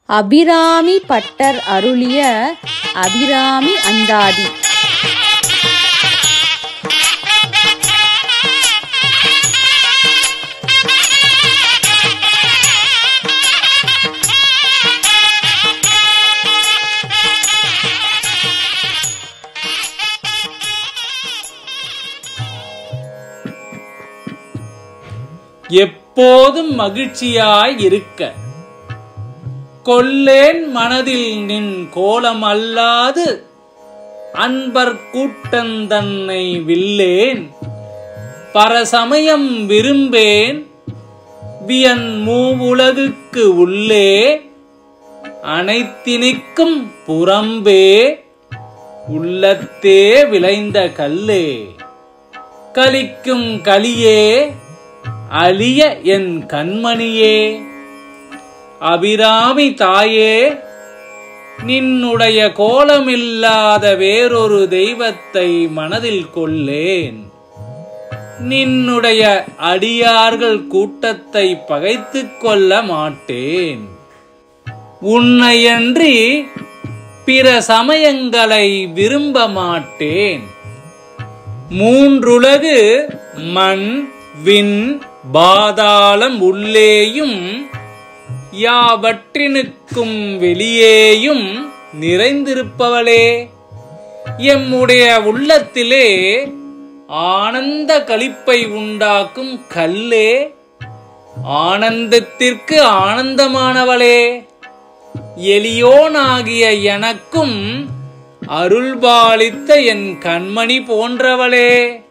Abirami butter அருளிய அபிராமி அந்தாதி எப்போதும் மகிழ்ச்சியாய் இருக்க கொல்லேன் மனதில் நின் கோலம் அல்லாது அன்பர் கூட்டந்தன்னை வில்லேன் பரசமயம் விரும்பேன் வியன் மூவுலகுக்கு உள்ளே அனைத்தினிக்கும் புறம்பே உள்ளத்தே விளைந்த கல்லே கலிக்கும் கலியே அழிய என் கண்மணியே அபிராமி தாயே நின்னுடைய கோலமில்லாத வேறொரு தெய்வத்தை மனதில் கொள்ளேன் நின்னுடைய அடியார்கள் கூட்டத்தை பகைத்துக் கொள்ள மாட்டேன் உன்னையன்றி பிற சமயங்களை விரும்ப மாட்டேன் மூன்றுலகு மண் விண் பாதாளம் உள்ளேயும் யாவற்றினுக்கும் வெளியேயும் நிறைந்திருப்பவளே எம்முடைய உள்ளத்திலே ஆனந்த களிப்பை உண்டாக்கும் கல்லே ஆனந்தத்திற்கு ஆனந்தமானவளே எளியோனாகிய எனக்கும் அருள்பாலித்த என் கண்மணி போன்றவளே